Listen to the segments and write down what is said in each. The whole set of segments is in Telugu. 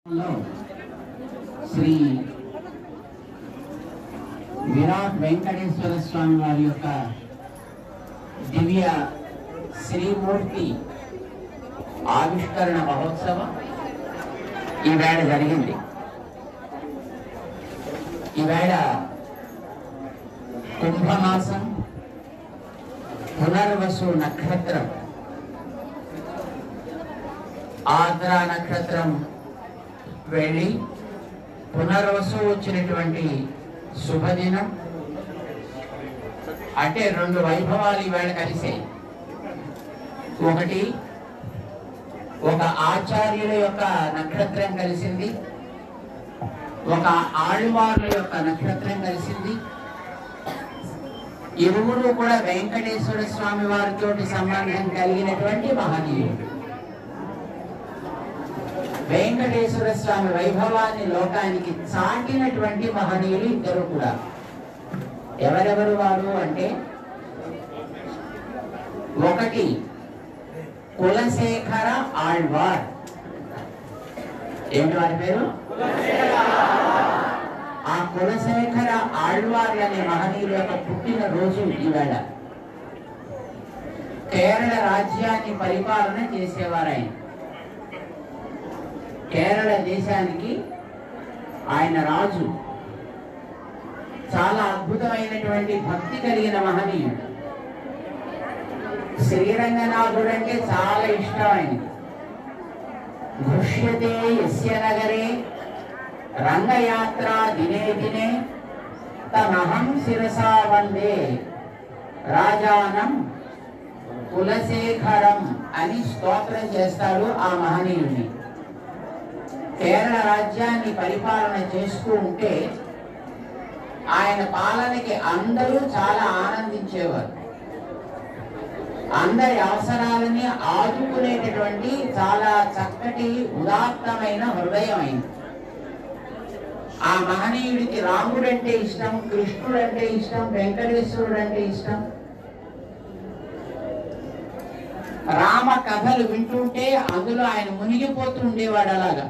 లో శ్రీ విరాట్ వెంకటేశ్వర స్వామి వారి యొక్క దివ్య శ్రీమూర్తి ఆవిష్కరణ మహోత్సవం ఈవేళ జరిగింది ఈవేళ కుంభమాసం పునర్వసు నక్షత్రం ఆద్రా నక్షత్రం వెళ్ళి పునర్వసు వచ్చినటువంటి శుభదినం అంటే రెండు వైభవాలు ఈవేళ కలిసే ఒకటి ఒక ఆచార్యుల యొక్క నక్షత్రం కలిసింది ఒక ఆళ్వార్ల యొక్క నక్షత్రం కలిసింది ఇరువురు కూడా వెంకటేశ్వర స్వామి వారితో సంబంధం కలిగినటువంటి మహనీయుడు వెంకటేశ్వర స్వామి వైభవాన్ని లోకానికి చాటినటువంటి మహనీయులు ఇద్దరు కూడా ఎవరెవరు వారు అంటే ఒకటి కులశేఖర ఆళ్వార్ ఏంటి వారి పేరు ఆ కులశేఖర ఆళ్వార్ అనే మహనీయుల యొక్క పుట్టిన రోజు ఈవేళ కేరళ రాజ్యాన్ని పరిపాలన చేసేవారు ఆయన కేరళ దేశానికి ఆయన రాజు చాలా అద్భుతమైనటువంటి భక్తి కలిగిన మహనీయుడు శ్రీరంగనాథుడు అంటే చాలా ఇష్టం ఆయనకి దృశ్యతే యస్య నగరే రంగయాత్ర దినే దినే తమహం శిరసా వందే రాజానం కులశేఖరం అని స్తోత్రం చేస్తాడు ఆ మహనీయుడిని కేరళ రాజ్యాన్ని పరిపాలన చేస్తూ ఉంటే ఆయన పాలనకి అందరూ చాలా ఆనందించేవారు అందరి అవసరాలని ఆదుకునేటటువంటి చాలా చక్కటి ఉదాత్తమైన హృదయం అయింది ఆ మహనీయుడికి రాముడు అంటే ఇష్టం కృష్ణుడు అంటే ఇష్టం వెంకటేశ్వరుడు అంటే ఇష్టం రామ కథలు వింటుంటే అందులో ఆయన మునిగిపోతూ ఉండేవాడు అలాగా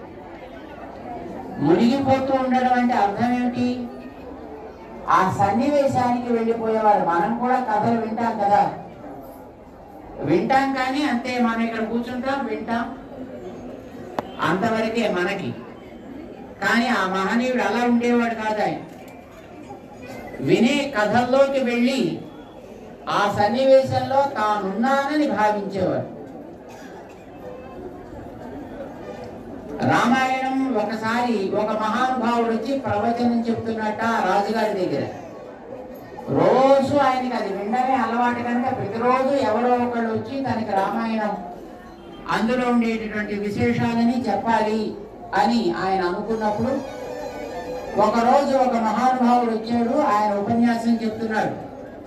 మునిగిపోతూ ఉండడం అంటే అర్థం ఏమిటి ఆ సన్నివేశానికి వెళ్ళిపోయేవారు మనం కూడా కథలు వింటాం కదా వింటాం కానీ అంతే మనం ఇక్కడ కూర్చుంటాం వింటాం అంతవరకే మనకి కానీ ఆ మహనీయుడు అలా ఉండేవాడు కాదు ఆయన వినే కథల్లోకి వెళ్ళి ఆ సన్నివేశంలో తానున్నానని భావించేవాడు రామాయణం ఒకసారి ఒక మహానుభావుడు వచ్చి ప్రవచనం చెప్తున్నట్ట ఆ రాజుగారి దగ్గర రోజు ఆయనకి అది వినడమే అలవాటు కనుక ప్రతిరోజు ఎవరో ఒకళ్ళు వచ్చి తనకి రామాయణం అందులో ఉండేటటువంటి విశేషాలని చెప్పాలి అని ఆయన అనుకున్నప్పుడు ఒకరోజు ఒక మహానుభావుడు వచ్చాడు ఆయన ఉపన్యాసం చెప్తున్నాడు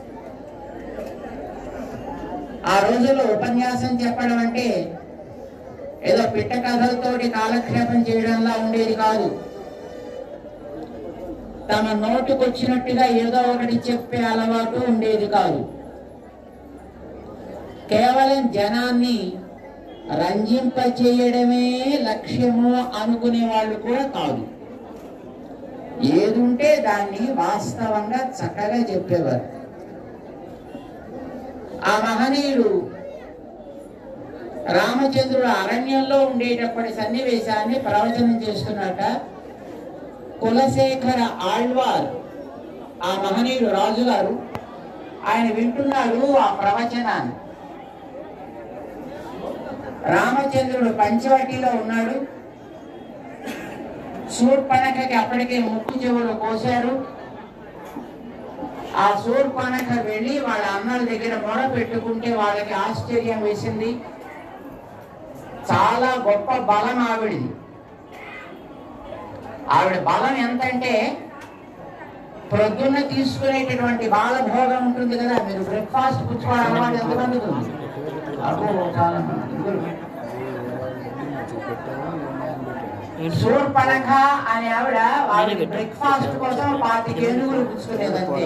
ఆ రోజుల్లో ఉపన్యాసం చెప్పడం అంటే ఏదో పిట్ట కథలతోటి కాలక్షేపం చేయడంలా ఉండేది కాదు తమ నోటుకొచ్చినట్టుగా ఏదో ఒకటి చెప్పే అలవాటు ఉండేది కాదు కేవలం జనాన్ని రంజింప చేయడమే లక్ష్యము అనుకునే వాళ్ళు కూడా కాదు ఏదుంటే దాన్ని వాస్తవంగా చక్కగా చెప్పేవారు ఆ మహనీయుడు రామచంద్రుడు అరణ్యంలో ఉండేటప్పటి సన్నివేశాన్ని ప్రవచనం చేస్తున్నట కులశేఖర ఆళ్వార్ ఆ మహనీయుడు రాజుగారు ఆయన వింటున్నాడు ఆ ప్రవచనాన్ని రామచంద్రుడు పంచవటిలో ఉన్నాడు శూర్పణఖకి అప్పటికే ముక్కు చెవులు కోశారు ఆ శూర్పణఖ వెళ్ళి వాళ్ళ అన్నల దగ్గర మొర పెట్టుకుంటే వాళ్ళకి ఆశ్చర్యం వేసింది చాలా గొప్ప బలం ఆవిడిది ఆవిడ బలం ఎంతంటే ప్రొద్దున్న తీసుకునేటటువంటి బాలభోగం ఉంటుంది కదా మీరు బ్రేక్ఫాస్ట్ పుచ్చుకోవడం అలవాటు ఎంతమందికి ఉంది అబ్బో చాలా మంది. శూర్పణఖ అనే ఆవిడ వాళ్ళకి బ్రేక్ఫాస్ట్ కోసం పాతి ఏనుగులు పుచ్చుకునేదంతే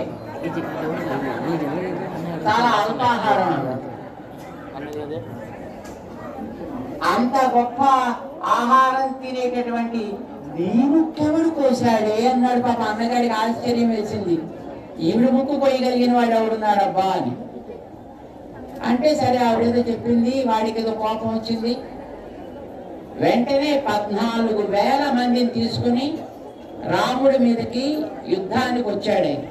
చాలా అల్పాహారం ఆవిడ. అంత గొప్ప ఆహారం తినేటటువంటి నీ ముక్కెవడు కోశాడే అన్నాడు పాప అన్నగాడికి ఆశ్చర్యం వేసింది ఈవిడ ముక్కు కొయ్యగలిగిన వాడు ఎవడున్నాడబ్బా అని అంటే సరే ఆవిడేదో చెప్పింది వాడికి ఏదో కోపం వచ్చింది వెంటనే పద్నాలుగు వేల మందిని తీసుకుని రాముడి మీదకి యుద్ధానికి వచ్చాడు ఆయన.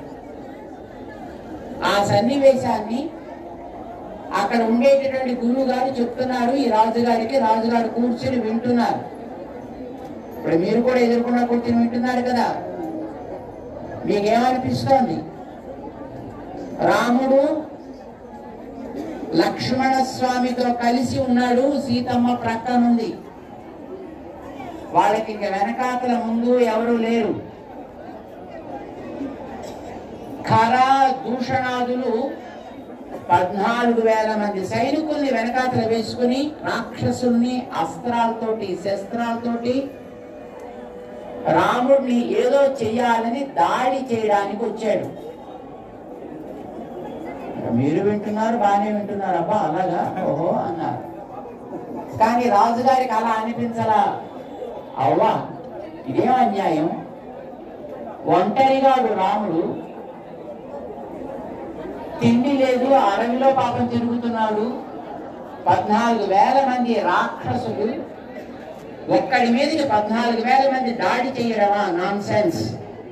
ఆ సన్నివేశాన్ని అక్కడ ఉండేటటువంటి గురువు గారు చెప్తున్నారు ఈ రాజుగారికి రాజుగారు కూర్చుని వింటున్నారు ఇప్పుడు మీరు కూడా ఎదుర్కొన్న కూర్చుని వింటున్నారు కదా మీకేమనిపిస్తోంది రాముడు లక్ష్మణ స్వామితో కలిసి ఉన్నాడు సీతమ్మ ప్రక్కనుంది వాళ్ళకి ఇంక వెనకాతల ముందు ఎవరు లేరు ఖర దూషణాదులు పద్నాలుగు వేల మంది సైనికుల్ని వెనకాతల వేసుకుని రాక్షసుల్ని అస్త్రాలతోటి శస్త్రాలతోటి రాముడిని ఏదో చెయ్యాలని దాడి చేయడానికి వచ్చాడు మీరు వింటున్నారు బాగానే వింటున్నారు అబ్బా అలాగా ఓహో అన్నారు కానీ రాజుగారికి అలా అనిపించలా అవ్వా ఇదేం అన్యాయం ఒంటరిగాడు రాముడు తిండి లేదు అడవిలో పాపం తిరుగుతున్నాడు పద్నాలుగు వేల మంది రాక్షసులు ఒక్కడి మీదకి పద్నాలుగు వేల మంది దాడి చేయడమా నాన్ సెన్స్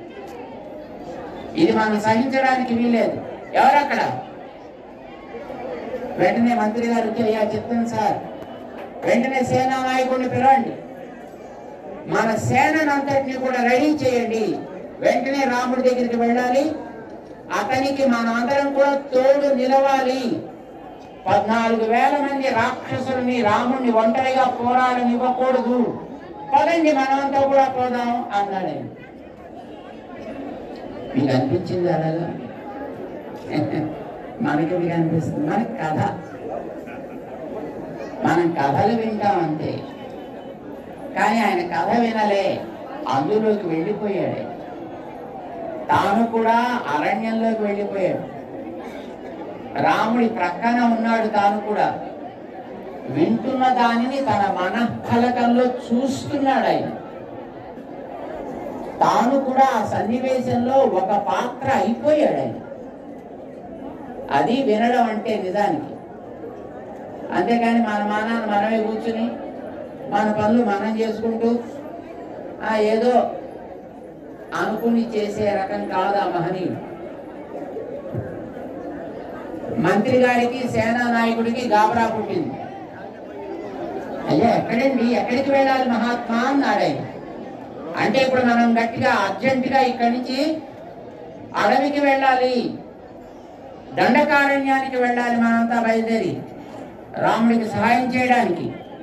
ఇది మనం సహించడానికి వీలేదు ఎవరక్కడ వెంటనే మంత్రి గారు వచ్చి అయ్యా చెప్తాను సార్ వెంటనే సేనా నాయకుడిని పిలవండి మన సేనంతటిని కూడా రెడీ చేయండి వెంటనే రాముడి దగ్గరికి వెళ్ళాలి అతనికి మనమందరం కూడా తోడు నిలవాలి పద్నాలుగు వేల మంది రాక్షసుల్ని రాముడిని ఒంటరిగా పోరాడని ఇవ్వకూడదు పదండి మనమంతా కూడా పోదాం అన్నాడు ఆయన. మీకు అనిపించింది అలాగా మనకి మీకు అనిపిస్తుంది మనకి కథ మనం కథలు వింటాం అంతే కానీ ఆయన కథ వినలే అందులోకి వెళ్ళిపోయాడు తాను కూడా అరణ్యంలోకి వెళ్ళిపోయాడు రాముడి ప్రక్కన ఉన్నాడు తాను కూడా వింటున్న దానిని తన మనఃఫలకంలో చూస్తున్నాడు ఆయన తాను కూడా ఆ సన్నివేశంలో ఒక పాత్ర అయిపోయాడు ఆయన అది వినడం అంటే నిజానికి అంతేకాని మన మానాన్ని మనమే కూర్చుని మన పనులు మనం చేసుకుంటూ ఆ ఏదో అనుకుని చేసే రకం కాదు ఆ మహనీయుడు మంత్రి గారికి సేనా నాయకుడికి గాబరా పుట్టింది అయ్యా ఎక్కడండి ఎక్కడికి వెళ్ళాలి మహాత్మా అన్నాడు ఆయన అంటే ఇప్పుడు మనం గట్టిగా అర్జెంటుగా ఇక్కడి నుంచి అడవికి వెళ్ళాలి దండకారణ్యానికి వెళ్ళాలి మనంతా బయలుదేరి రాముడికి సహాయం చేయడానికి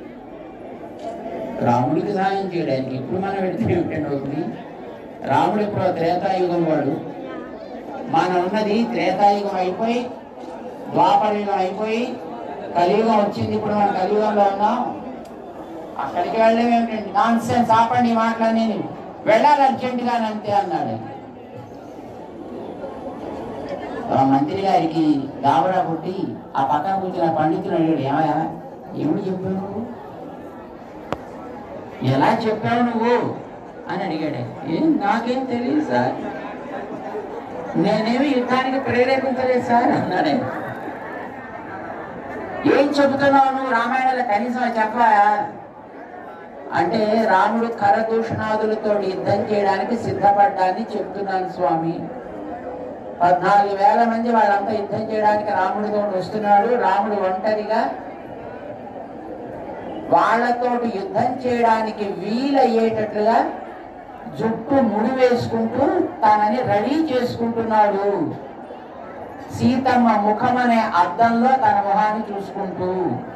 రాముడికి సహాయం చేయడానికి ఇప్పుడు మనం వెళ్తే ఏమిటండి ఒకటి రాముడు ఇప్పుడు త్రేతాయుగం వాడు మనం ఉన్నది త్రేతాయుగం అయిపోయి ద్వాపరయుగం అయిపోయి కలియుగం వచ్చింది ఇప్పుడు మనం కలియుగంలో ఉన్నాం అక్కడికి వెళ్ళడం ఏమిటండి నాన్ సెన్స్ ఆపండి ఈ మాటలు నేను వెళ్ళాలి అర్జెంటుగా అంతే అన్నాడు ఆయన. ఆ మంత్రి గారికి గాబరా పుట్టి ఆ పక్కన కూర్చున్న పండితులు అడిగాడు ఏమయ్యా ఏమిటి చెప్పావు నువ్వు ఎలా చెప్పావు నువ్వు అని అడిగాడు ఆయన. ఏం నాకేం తెలియదు సార్ నేనేమి యుద్ధానికి ప్రేరేపించలేదు సార్ అన్నాడు ఆయన. ఏం చెబుతున్నావు నువ్వు రామాయణంలో కనీసం చెప్పా అంటే రాముడు కరదూషణాదులతో యుద్ధం చేయడానికి సిద్ధపడ్డాన్ని చెప్తున్నాను స్వామి పద్నాలుగు వేల మంది వాళ్ళంతా యుద్ధం చేయడానికి రాముడితో వస్తున్నాడు రాముడు ఒంటరిగా వాళ్ళతోటి యుద్ధం చేయడానికి వీలయ్యేటట్లుగా జుట్టు ముడి వేసుకుంటూ తనని రెడీ చేసుకుంటున్నాడు సీతమ్మ ముఖం అనే అద్దంలో తన మొహాన్ని చూసుకుంటూ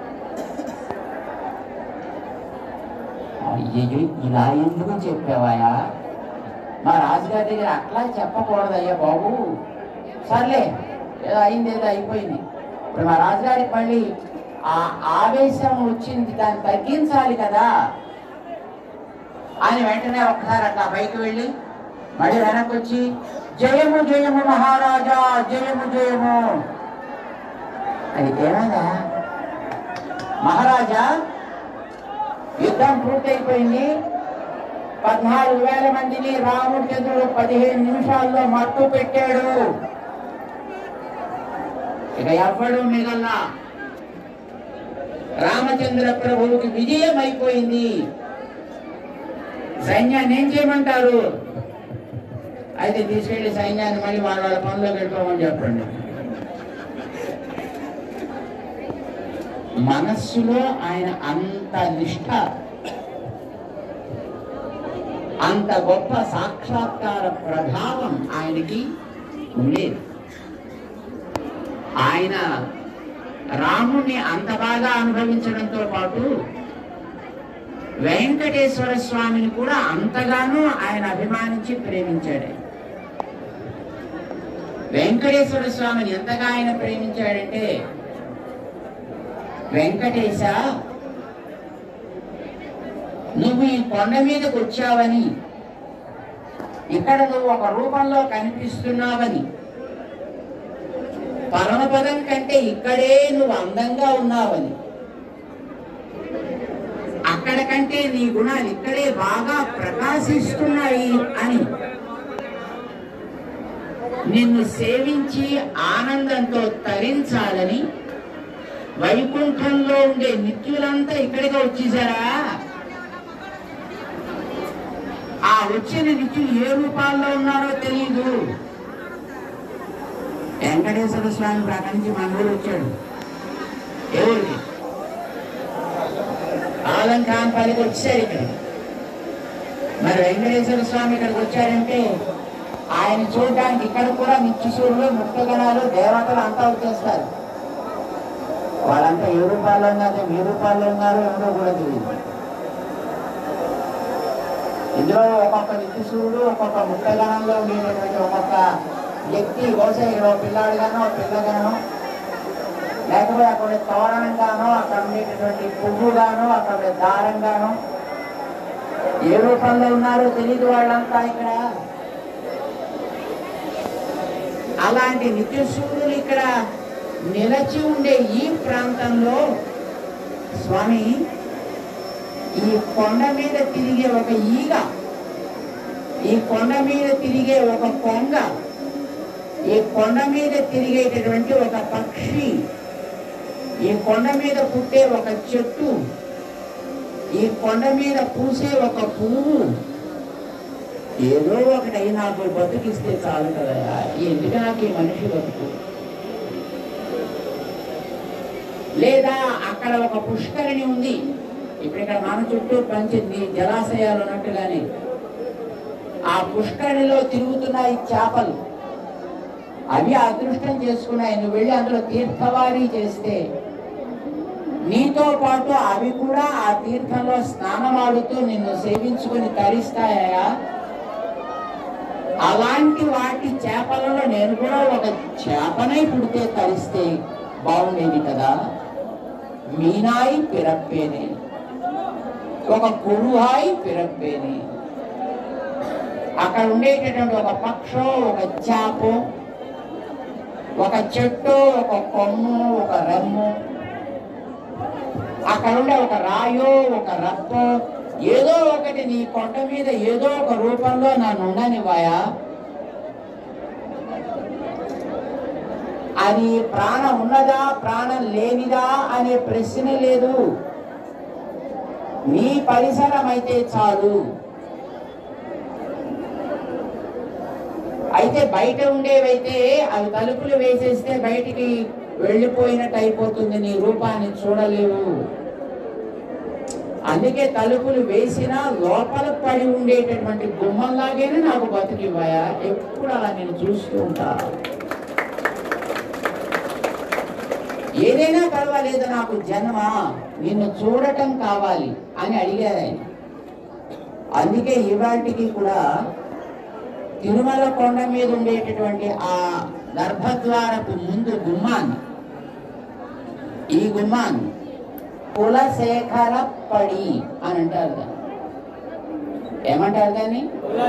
అయ్యయ్యో ఇలా ఎందుకు చెప్పావయ్యా మా రాజుగారి దగ్గర అట్లా చెప్పకూడదయ్యా బాబు సర్లే ఏదో అయింది ఏదో అయిపోయింది ఇప్పుడు మా రాజుగారికి మళ్ళీ ఆ ఆవేశం వచ్చింది దాన్ని తగ్గించాలి కదా అని వెంటనే ఒక్కసారి అట్లా పైకి వెళ్ళి మళ్ళీ వెనక్కి వచ్చి జయము జయము మహారాజా జయము జయము అది ఏమదా మహారాజా యుద్ధం పూర్తయిపోయింది పద్నాలుగు వేల మందిని రామచంద్రుడు పదిహేను నిమిషాల్లో మట్టు పెట్టాడు ఇక ఎవ్వడు మిగల్లా రామచంద్ర ప్రభువుకి విజయం అయిపోయింది సైన్యాన్ని ఏం చేయమంటారు అయితే తీసుకెళ్లి సైన్యాన్ని మళ్ళీ వాళ్ళ వాళ్ళ పనిలోకి వెళ్ళిపోమని చెప్పండి మనస్సులో ఆయన అంత నిష్ఠ అంత గొప్ప సాక్షాత్కార ప్రభావం ఆయనకి ఉండేది ఆయన రాముణ్ణి అంత బాగా అనుభవించడంతో పాటు వెంకటేశ్వర స్వామిని కూడా అంతగానూ ఆయన అభిమానించి ప్రేమించాడు వెంకటేశ్వర స్వామిని ఎంతగా ఆయన ప్రేమించాడంటే వెంకటేశ నువ్వు ఈ కొండ మీదకి వచ్చావని ఇక్కడ నువ్వు ఒక రూపంలో కనిపిస్తున్నావని పరమపదం కంటే ఇక్కడే నువ్వు అందంగా ఉన్నావని అక్కడ కంటే నీ గుణాలు ఇక్కడే బాగా ప్రకాశిస్తున్నాయి అని నిన్ను సేవించి ఆనందంతో తరించాలని వైకుంఠంలో ఉండే నిత్యులంతా ఇక్కడికి వచ్చేసారా ఆ వచ్చిన నిత్యులు ఏ రూపాల్లో ఉన్నారో తెలియదు వెంకటేశ్వర స్వామి ప్రక్క నుంచి మన ఊరు వచ్చాడు ఏ ఊరికి ఆలంకాంపాలికి వచ్చారు ఇక్కడ మరి వెంకటేశ్వర స్వామి ఇక్కడికి వచ్చారంటే ఆయన చూడడానికి ఇక్కడ కూడా నిత్యసూరులు ముక్తగణాలు దేవతలు అంతా వచ్చేస్తారు వాళ్ళంతా ఏ రూపాల్లో ఉన్నారు ఏ రూపాల్లో ఉన్నారో ఎవరో కూడా తెలియదు ఇందులో ఒక్కొక్క నిత్యసూరుడు ఒక్కొక్క ముక్తగణంలో ఉండేటటువంటి ఒక్కొక్క వ్యక్తి బహుశా ఇక్కడ ఒక పిల్లాడుగానో ఒక పిల్లగానో లేకపోతే అక్కడ తోరణంగానో అక్కడ ఉండేటటువంటి పువ్వుగానో అక్కడ ఉండే దారంగానో ఏ రూపంలో ఉన్నారో తెలియదు వాళ్ళంతా ఇక్కడ అలాంటి నిత్యసూరులు ఇక్కడ నిలచి ఉండే ఈ ప్రాంతంలో స్వామి ఈ కొండ మీద తిరిగే ఒక ఈగ ఈ కొండ మీద తిరిగే ఒక కొంగ ఈ కొండ మీద తిరిగేటటువంటి ఒక పక్షి ఈ కొండ మీద పుట్టే ఒక చెట్టు ఈ కొండ మీద పూసే ఒక పువ్వు ఏదో ఒకటి నాకు బతుకిస్తే చాలు కదా ఎందుకు నాకు ఈ మనిషి బతుకు లేదా అక్కడ ఒక పుష్కరిణి ఉంది ఇప్పుడు ఇక్కడ మన చుట్టూ పంచింది జలాశయాలు ఉన్నట్టుగానే ఆ పుష్కరిణిలో తిరుగుతున్నాయి చేపలు అవి అదృష్టం చేసుకున్నాయి నువ్వు వెళ్ళి అందులో తీర్థవారీ చేస్తే నీతో పాటు అవి కూడా ఆ తీర్థంలో స్నానమాడుతూ నిన్ను సేవించుకొని తరిస్తాయా అలాంటి వాటి చేపలలో నేను కూడా ఒక చేపనై పుడితే తరిస్తే బాగుండేది కదా మీనాయి పిరప్పేనే ఒక కురుహాయి పిరప్పేనే అక్కడ ఉండేటటువంటి ఒక పక్షో ఒక చేపో ఒక చెట్టు ఒక కొమ్ము ఒక రమ్ము అక్కడ ఉండే ఒక రాయో ఒక రప్పో ఏదో ఒకటి నీ కొండ మీద ఏదో ఒక రూపంలో నన్ను ఉండనివ్వాయా అది ప్రాణం ఉన్నదా ప్రాణం లేనిదా అనే ప్రశ్న లేదు నీ పరిసరం అయితే చాలు అయితే బయట ఉండేవైతే అవి తలుపులు వేసేస్తే బయటికి వెళ్ళిపోయినట్టు అయిపోతుంది నీ రూపాన్ని చూడలేవు అందుకే తలుపులు వేసినా లోపల పడి ఉండేటటువంటి గుమ్మంలాగేనే నాకు బతికివ్వాయా ఎప్పుడు అలా నేను చూస్తూ ఉంటా ఏదైనా పర్వాలేదు నాకు జన్మ నిన్ను చూడటం కావాలి అని అడిగారు ఆయన అందుకే ఇవాటికి కూడా తిరుమల కొండ మీద ఉండేటటువంటి ఆ గర్భద్వారపు ముందు గుమ్మాన్ని ఈ గుమ్మాన్ని కులశేఖర పడి అని అంటారు దాన్ని ఏమంటారు దాన్ని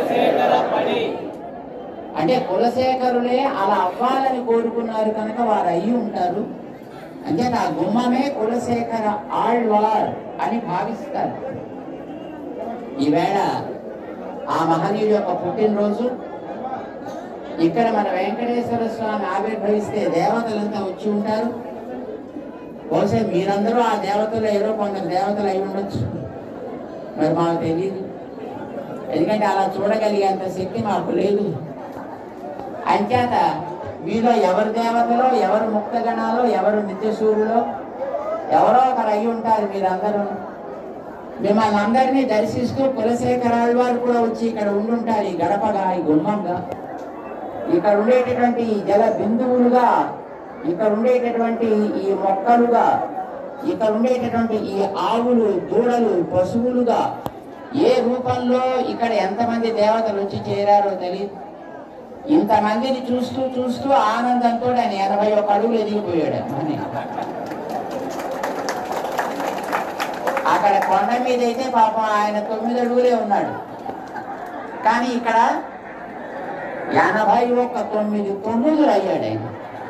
అంటే కులశేఖరులే అలా అవ్వాలని కోరుకున్నారు కనుక వారు అయ్యి ఉంటారు అంటే ఆ గుమ్మమే కులశేఖర ఆళ్వార్ అని భావిస్తారు ఈవేళ ఆ మహనీయుడు యొక్క పుట్టినరోజు ఇక్కడ మన వెంకటేశ్వర స్వామి ఆవిర్భవిస్తే దేవతలంతా వచ్చి ఉంటారు బహుశా మీరందరూ ఆ దేవతలు ఏదో కొందరు దేవతలు అయి ఉండొచ్చు మరి మాకు తెలియదు ఎందుకంటే అలా చూడగలిగేంత శక్తి మాకు లేదు అంచేత మీలో ఎవరు దేవతలో ఎవరు ముక్తగణాలో ఎవరు నిత్యసూరులో ఎవరో ఒకరు అయి ఉంటారు మీరందరూ మిమ్మల్ని అందరినీ దర్శిస్తూ కులశేఖరాళ్ళ వారు కూడా వచ్చి ఇక్కడ ఉండుంటారు ఈ గడపగా ఈ గుమ్మంగా ఇక్కడ ఉండేటటువంటి ఈ జల బిందువులుగా ఇక్కడ ఉండేటటువంటి ఈ మొక్కలుగా ఇక్కడ ఉండేటటువంటి ఈ ఆవులు దూడలు పశువులుగా ఏ రూపంలో ఇక్కడ ఎంతమంది దేవతలు వచ్చి చేరారో తెలియదు ఇంతమందిని చూస్తూ చూస్తూ ఆనందంతో ఆయన ఎనభై ఒక అడుగులు ఎదిగిపోయాడు అని అక్కడ కొండ మీద అయితే పాపం ఆయన తొమ్మిది అడుగులే ఉన్నాడు కానీ ఇక్కడ ఎనభై ఒక్క తొమ్మిది తొమ్మిదిలు అయ్యాడు ఆయన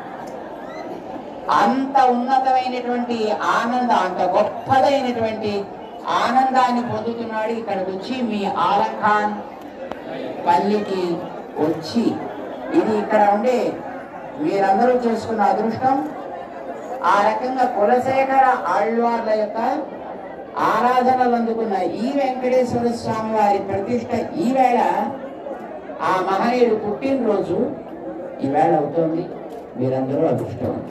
అంత ఉన్నతమైనటువంటి ఆనందం అంత గొప్పదైనటువంటి ఆనందాన్ని పొందుతున్నాడు ఇక్కడికి వచ్చి మీ ఆలంఖాన్ పల్లికి వచ్చి ఇది ఇక్కడ ఉండే మీరందరూ చేసుకున్న అదృష్టం ఆ రకంగా కులశేఖర ఆళ్వార్ల యొక్క ఆరాధనలు అందుకున్న ఈ వెంకటేశ్వర స్వామి వారి ప్రతిష్ట ఈవేళ ఆ మహనీయుడు పుట్టినరోజు ఈవేళ అవుతోంది మీరందరూ అదృష్టవంతులు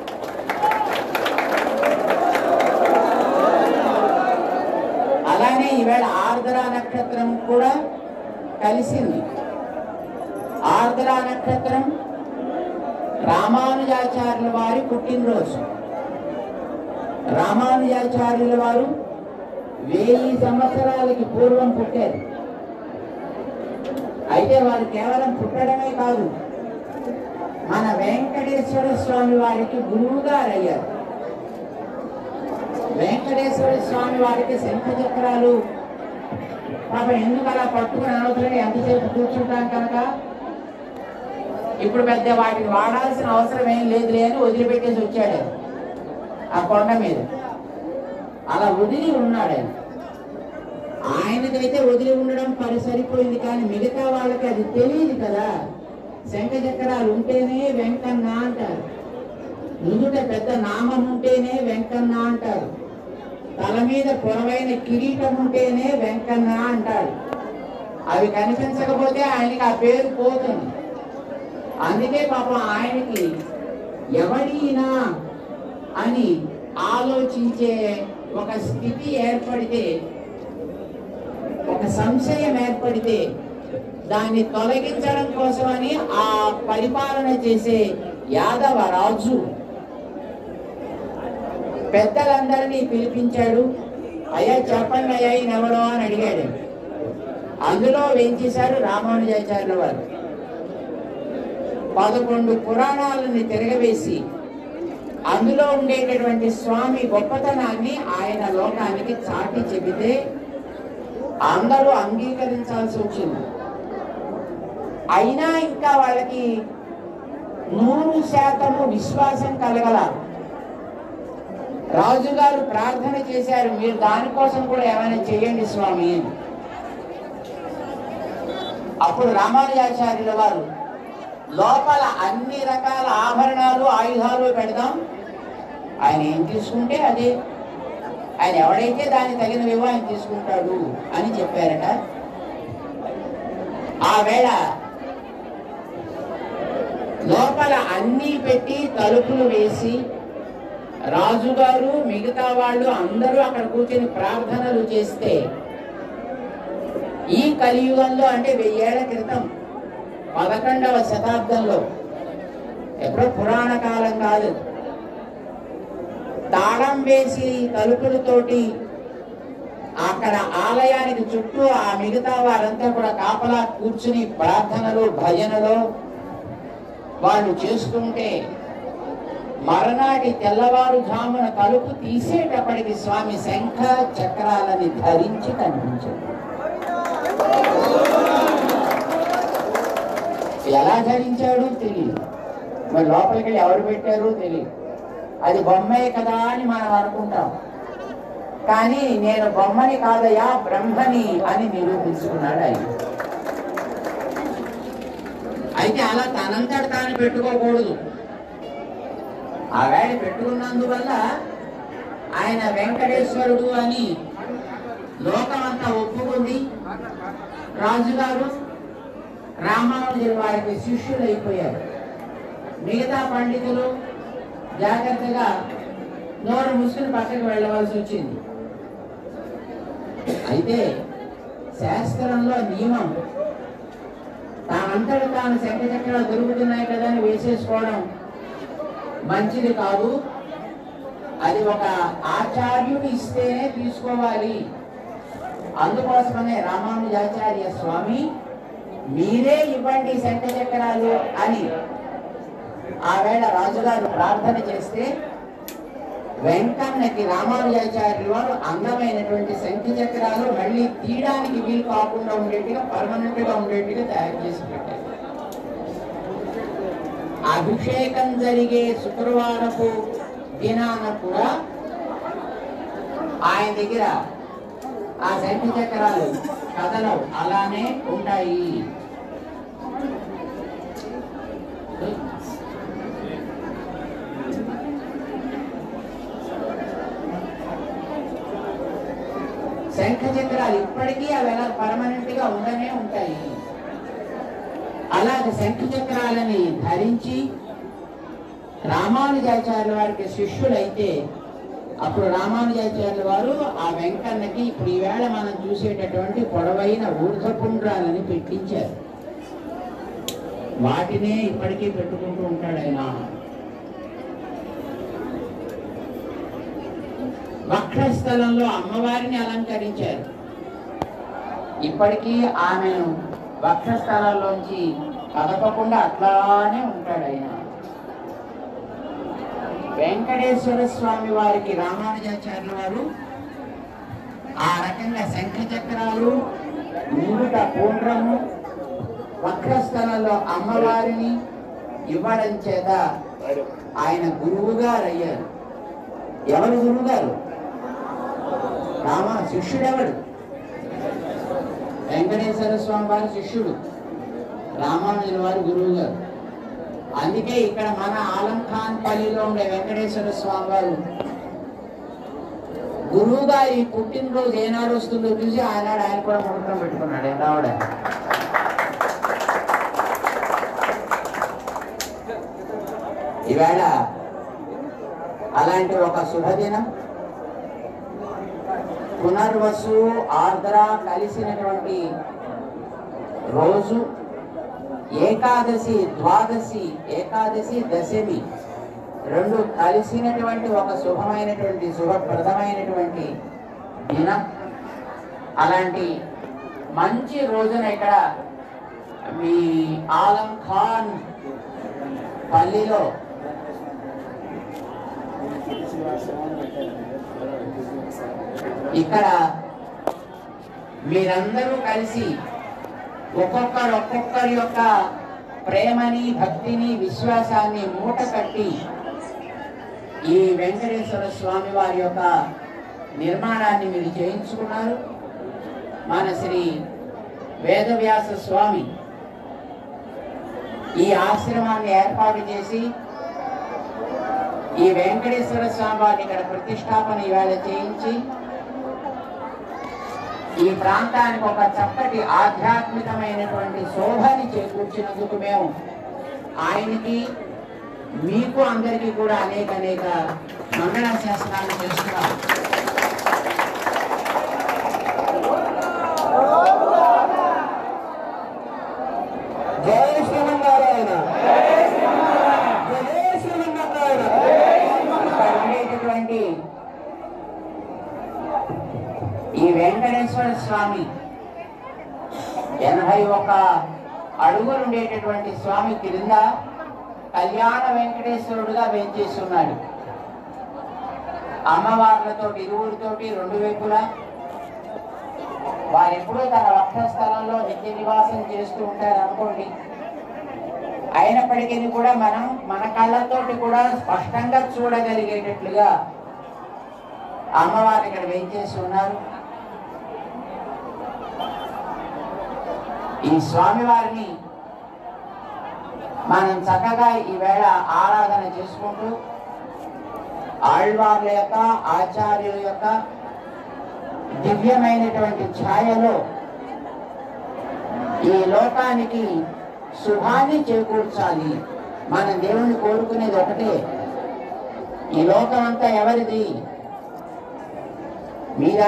అలానే ఈవేళ ఆర్ద్ర నక్షత్రం కూడా కలిసింది ఆర్ద్ర నక్షత్రం రామానుజాచార్యుల వారి పుట్టినరోజు రామానుజాచార్యుల వారు వెయ్యి సంవత్సరాలకి పూర్వం పుట్టారు అయితే వారు కేవలం పుట్టడమే కాదు మన వెంకటేశ్వర స్వామి వారికి గురువుగా అయ్యారు వెంకటేశ్వర స్వామి వారికి శంఖ చక్రాలు పాప ఎందుకు అలా పట్టుకుని అనవసరం ఎంతసేపు కూర్చుంటాం కనుక ఇప్పుడు పెద్ద వాటిని వాడాల్సిన అవసరం ఏం లేదులే అని వదిలిపెట్టేసి వచ్చాడు ఆయన. ఆ కొండ మీద అలా వదిలి ఉన్నాడు ఆయన ఆయనకైతే వదిలి ఉండడం పరి సరిపోయింది కానీ మిగతా వాళ్ళకి అది తెలియదు కదా శంఖ చక్రాలు ఉంటేనే వెంకన్న అంటారు నుదుట పెద్ద నామం ఉంటేనే వెంకన్న అంటారు తల మీద పొడవైన కిరీటం ఉంటేనే వెంకన్న అంటాడు అవి కనిపించకపోతే ఆయనకి ఆ పేరు పోతుంది అందుకే పాపం ఆయనకి ఎవడీనా అని ఆలోచించే ఒక స్థితి ఏర్పడితే ఒక సంశయం ఏర్పడితే దాన్ని తొలగించడం కోసమని ఆ పరిపాలన చేసే యాదవ రాజు పెద్దలందరినీ పిలిపించాడు అయ్యా చెప్పండి అయ్యా ఈయన ఎవరో అని అడిగాడు అందులో వేయించేశారు రామానుజాచార్యుల వారు పదకొండు పురాణాలని తిరగవేసి అందులో ఉండేటటువంటి స్వామి గొప్పతనాన్ని ఆయన లోకానికి చాటి చెబితే అందరూ అంగీకరించాల్సి వచ్చింది అయినా ఇంకా వాళ్ళకి నూరు శాతము విశ్వాసం కలగల రాజుగారు ప్రార్థన చేశారు మీరు దానికోసం కూడా ఏమైనా చేయండి స్వామి అని అప్పుడు రామానుజాచార్యుల వారు లోపల అన్ని రకాల ఆభరణాలు ఆయుధాలు పెడదాం ఆయన ఏం తీసుకుంటే అదే ఆయన ఎవడైతే దాన్ని తగినవివో ఆయన తీసుకుంటాడు అని చెప్పారట ఆ వేళ లోపల అన్నీ పెట్టి తలుపులు వేసి రాజుగారు మిగతా వాళ్ళు అందరూ అక్కడ కూర్చొని ప్రార్థనలు చేస్తే ఈ కలియుగంలో అంటే వెయ్యేళ్ల క్రితం పదకొండవ శతాబ్దంలో ఎప్పుడో పురాణ కాలం కాదు తాళం వేసి తలుపులతోటి అక్కడ ఆలయానికి చుట్టూ ఆ మిగతా వారంతా కూడా కాపలా కూర్చుని ప్రార్థనలు భజనలు వాళ్ళు చేస్తుంటే మరనాటి తెల్లవారుజామున తలుపు తీసేటప్పటికి స్వామి శంఖ చక్రాలని ధరించి కనిపించాడు ఎలా ధరించాడు తెలియదు మరి లోపలికి వెళ్ళి ఎవరు పెట్టారో తెలియదు అది బొమ్మే కదా అని మనం అనుకుంటాం కానీ నేను బొమ్మని కాదయా బ్రహ్మని అని నిరూపించుకున్నాడు ఆయన అయితే అలా తనంతట తాను పెట్టుకోకూడదు ఆ వేళ పెట్టుకున్నందువల్ల ఆయన వెంకటేశ్వరుడు అని లోకమంతా ఒప్పుకుంది రాజుగారు రామానుజుల వారికి శిష్యులు అయిపోయారు మిగతా పండితులు జాగ్రత్తగా నోరు మూసుకుని పక్కకు వెళ్ళవలసి వచ్చింది అయితే శాస్త్రంలో నియమం తానంతట తాను శంఖ చక్రాలు దొరుకుతున్నాయి కదా అని వేసేసుకోవడం మంచిది కాదు అది ఒక ఆచార్యుడు ఇస్తేనే తీసుకోవాలి అందుకోసమనే రామానుజాచార్య స్వామి మీరే ఇవ్వండి శంఖ చక్రాలు అని ఆవేళ రాజుగారు ప్రార్థన చేస్తే వెంకన్నకి రామానుజాచార్యులు వారు అందమైనటువంటి శంఖ చక్రాలు మళ్ళీ తీయడానికి వీలు కాకుండా ఉండేట్టుగా పర్మనెంట్ గా ఉండేట్టుగా తయారు చేసి పెట్టారు అభిషేకం జరిగే శుక్రవారపు దినాన కూడా ఆయన దగ్గర ఆ శంఖ చక్రాలు కథలు అలానే ఉంటాయి శంఖ చక్రాలు ఇప్పటికీ అవి ఎలా పర్మనెంట్ గా ఉండనే ఉంటాయి అలాగే శంఖ చక్రాలని ధరించి రామానుజాచార్యుల వారికి శిష్యులైతే అప్పుడు రామానుజాచార్యుల వారు ఆ వెంకన్నకి ఇప్పుడు ఈవేళ మనం చూసేటటువంటి పొడవైన ఊర్ధపుండ్రాలని పెట్టించారు వాటినే ఇప్పటికీ పెట్టుకుంటూ ఉంటాడు ఆయన వక్షస్థలంలో అమ్మవారిని అలంకరించారు ఇప్పటికీ ఆమెను వక్షస్థలంలోంచి కదపకుండా అట్లానే ఉంటాడు ఆయన వెంకటేశ్వర స్వామి వారికి రామానుజాచార్యుల వారు ఆ రకంగా శంఖ చక్రాలు ముందుట పూండ్రము వక్షస్థలంలో అమ్మవారిని ఇవ్వడం చేత ఆయన గురువుగారు అయ్యారు ఎవరు గురువు గారు రామ శిష్యుడు ఎవడు వెంకటేశ్వర స్వామి వారి శిష్యుడు రామానుజుల వారి గురువు గారు అందుకే ఇక్కడ మన ఆలంఖాన్ పల్లిలో ఉండే వెంకటేశ్వర స్వామి వారు గురువు గారి పుట్టినరోజు ఏనాడు వస్తుందో చూసి ఆనాడు ఆయన కూడా ముహూర్తం పెట్టుకున్నాడు రావడ ఈవేళ అలాంటి ఒక శుభదినం పునర్వసు ఆర్ద్ర కలిసినటువంటి రోజు ఏకాదశి ద్వాదశి ఏకాదశి దశమి రెండు కలిసినటువంటి ఒక శుభమైనటువంటి శుభప్రదమైనటువంటి దినం అలాంటి మంచి రోజున ఇక్కడ మీ ఆలం ఖాన్ పల్లిలో ఇక్కడ మీరందరూ కలిసి ఒక్కొక్కరు ఒక్కొక్కరి యొక్క ప్రేమని భక్తిని విశ్వాసాన్ని మూట కట్టి ఈ వెంకటేశ్వర స్వామి వారి యొక్క నిర్మాణాన్ని మీరు చేయించుకున్నారు మన శ్రీ వేదవ్యాస స్వామి ఈ ఆశ్రమాన్ని ఏర్పాటు చేసి ఈ వెంకటేశ్వర స్వామి వారిని ఇక్కడ ప్రతిష్టాపన ఇవాళ చేయించి ఈ ప్రాంతానికి ఒక చక్కటి ఆధ్యాత్మికమైనటువంటి శోభని చేకూర్చినందుకు మేము ఆయనకి మీకు అందరికీ కూడా అనేక అనేక మంగళ శాసనాలు చేస్తున్నాం జయ శ్రీమన్నారాయణ జయ శ్రీమన్నారాయణ ఇక్కడ ఉండేటటువంటి ఈ వెంకటేశ్వర స్వామి ఎనభై ఒక అడుగులు ఉండేటటువంటి స్వామి క్రింద కళ్యాణ వెంకటేశ్వరుడుగా వేంచేసి ఉన్నాడు అమ్మవార్లతో ఇరువురితోటి రెండు వైపులా వారెప్పుడూ తన వక్షస్థలంలో నిత్య నివాసం చేస్తూ ఉంటారు అనుకోండి అయినప్పటికీ కూడా మనం మన కళ్ళతోటి కూడా స్పష్టంగా చూడగలిగేటట్లుగా అమ్మవారు ఇక్కడ వేయించేసి ఉన్నారు ఈ స్వామివారిని మనం చక్కగా ఈవేళ ఆరాధన చేసుకుంటూ ఆళ్వార్ల యొక్క ఆచార్యుల యొక్క దివ్యమైనటువంటి ఛాయలో ఈ లోకానికి శుభాన్ని చేకూర్చాలి మన దేవుణ్ణి కోరుకునేది ఒకటే ఈ లోకం అంతా ఎవరిది మీదా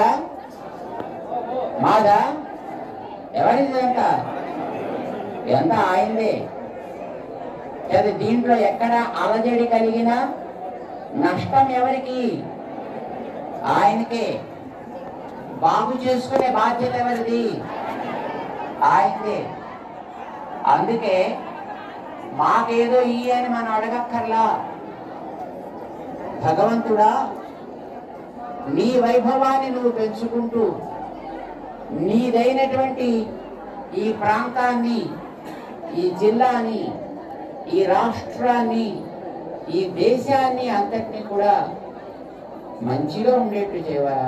మాదా ఎవరిది అంత ఎంత ఆయనదే అది దీంట్లో ఎక్కడ అలజడి కలిగినా నష్టం ఎవరికి ఆయనకే బాగు చేసుకునే బాధ్యత ఎవరిది ఆయనదే అందుకే మాకేదో ఈ అని మనం అడగక్కర్లా భగవంతుడా నీ వైభవాన్ని నువ్వు పెంచుకుంటూ నీదైనటువంటి ఈ ప్రాంతాన్ని ఈ జిల్లాని ఈ రాష్ట్రాన్ని ఈ దేశాన్ని అంతటిని కూడా మంచిగా ఉండేట్టు చేయవా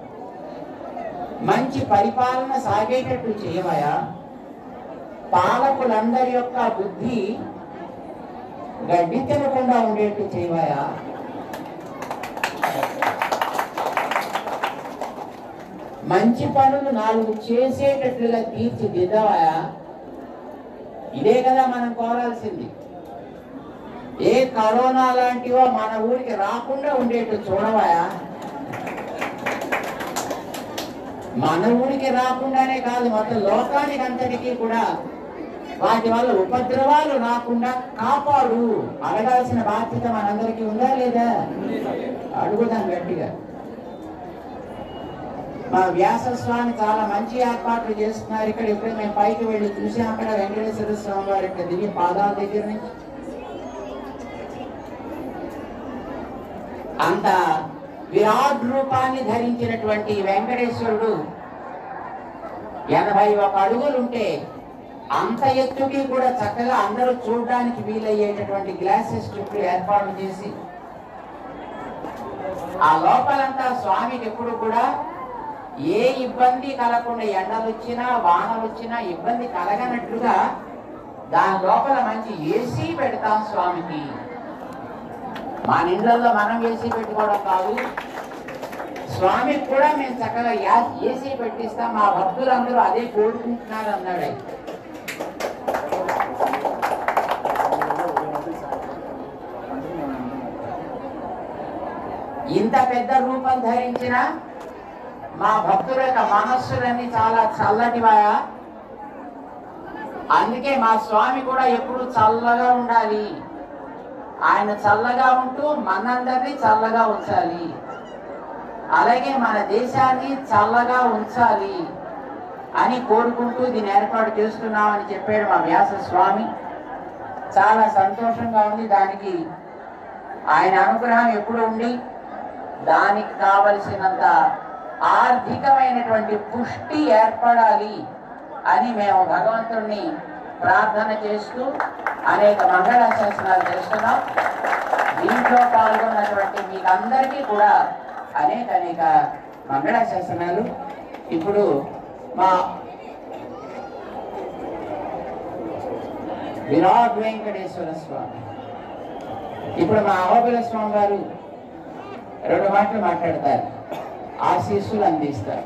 మంచి పరిపాలన సాగేటట్టు చేయవయా పాలకులందరి యొక్క బుద్ధి గడ్డి తినకుండా ఉండేట్టు చేయవయా మంచి పనులు నాలుగు చేసేటట్లుగా తీర్చిదిద్దవయా ఇదే కదా మనం కోరాల్సింది ఏ కరోనా లాంటివో మన ఊరికి రాకుండా ఉండేట్టు చూడవయా మన ఊరికి రాకుండానే కాదు మొత్తం లోకానికి అంతటికీ కూడా వాటి వల్ల ఉపద్రవాలు రాకుండా కాపాడు అడగాల్సిన బాధ్యత మనందరికీ ఉందా లేదా అడుగుదాం గట్టిగా మా వ్యాస స్వామి చాలా మంచి ఏర్పాట్లు చేస్తున్నారు ఇక్కడ ఇప్పుడే మేము పైకి వెళ్ళి చూసాం అక్కడ వెంకటేశ్వర స్వామి వారి యొక్క దివ్య పాదాల దగ్గర నుంచి అంత విరాట్ రూపాన్ని ధరించినటువంటి వెంకటేశ్వరుడు ఎనభై ఒక అడుగులుంటే అంత ఎత్తుకి కూడా చక్కగా అందరూ చూడడానికి వీలయ్యేటటువంటి గ్లాసెస్ చుట్టూ ఏర్పాటు చేసి ఆ లోపలంతా స్వామికి ఎప్పుడు కూడా ఏ ఇబ్బంది కలగకుండా ఎండలు వచ్చినా వానలు వచ్చినా ఇబ్బంది కలగనట్లుగా దాని లోపల మంచి ఏసీ పెడతాం స్వామికి మన ఇండ్లలో మనం ఏసీ పెట్టుకోవడం కాదు స్వామికి కూడా మేము చక్కగా యా- ఏసీ పెట్టిస్తాం మా భక్తులందరూ అదే కోరుకుంటున్నారు అన్నాడు ఆయన. ఇంత పెద్ద రూపం ధరించిన మా భక్తుల యొక్క మనస్సులన్నీ చాలా చల్లటివాయా అందుకే మా స్వామి కూడా ఎప్పుడు చల్లగా ఉండాలి ఆయన చల్లగా ఉంటూ మనందరినీ చల్లగా ఉంచాలి అలాగే మన దేశాన్ని చల్లగా ఉంచాలి అని కోరుకుంటూ దీన్ని ఏర్పాటు చేస్తున్నామని చెప్పాడు మా వ్యాస స్వామి చాలా సంతోషంగా ఉంది దానికి ఆయన అనుగ్రహం ఎప్పుడు ఉండి దానికి కావలసినంత ఆర్థికమైనటువంటి పుష్టి ఏర్పడాలి అని మేము భగవంతుణ్ణి ప్రార్థన చేస్తూ అనేక మంగళాశాసనాలు చేస్తున్నాం దీంట్లో పాల్గొన్నటువంటి మీకందరికీ కూడా అనేక అనేక మంగళాశాసనాలు ఇప్పుడు మా విరాట్ వెంకటేశ్వర స్వామి ఇప్పుడు మా అహోబిల స్వామి గారు రెండు మాటలు మాట్లాడతారు ఆశీస్సులు అందిస్తారు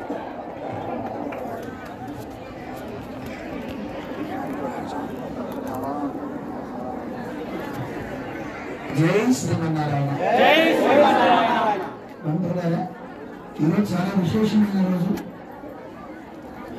జై శ్రీమన్నారాయణ మంత్రులారా ఈరోజు చాలా విశేషమైన రోజు